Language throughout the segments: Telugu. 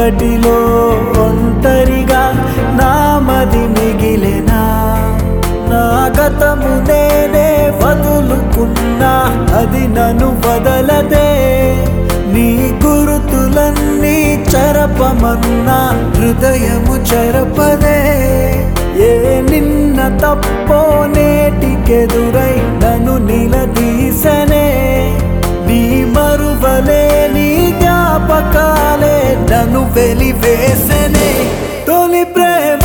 చీకటిలో ఒంటరిగా నామది మిగిలెనా నా గతము నేనే వదులుకున్నా అది నన్ను వదలదే నీ గురుతులన్నీ చెరపమన్నా హృదయము చెరపదే ఏ నిన్న తప్పో నేటికెదురై నన్ను నిలదీసనే నీ మరువలే నీ జ్ఞాపకాలే నన్ను వెలివేసనే తొలి ప్రేమ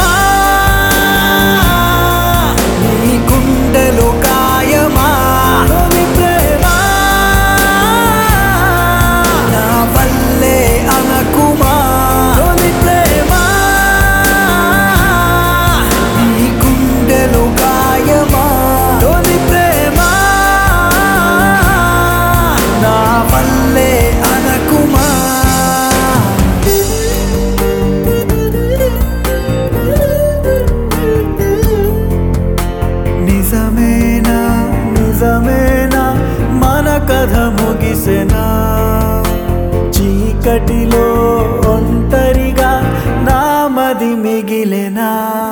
నీ గుండెలో గాయమా తొలి ప్రేమ నా వల్లే అనకుమా తొలి ప్రేమ నీ గుండెలో గాయమా తొలి ప్రేమ నా వల్లే అనకుమా నిజమేనా నిజమేనా మన కథ ముగిసెనా చీకటిలో ఒంటరిగా నామది మిగిలెనా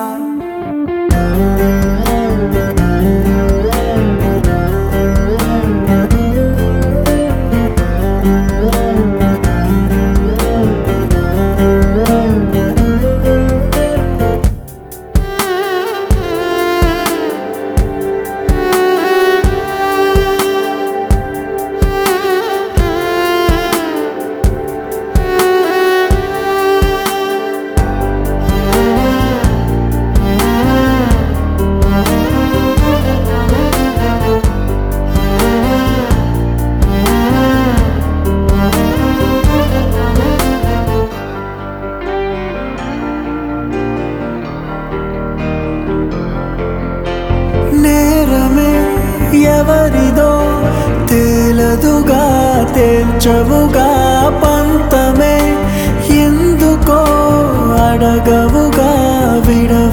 నేరమే ఎవరిదో తేలదుగా తేల్చవుగా పంతమే ఎందుకో అడగవుగా విడవ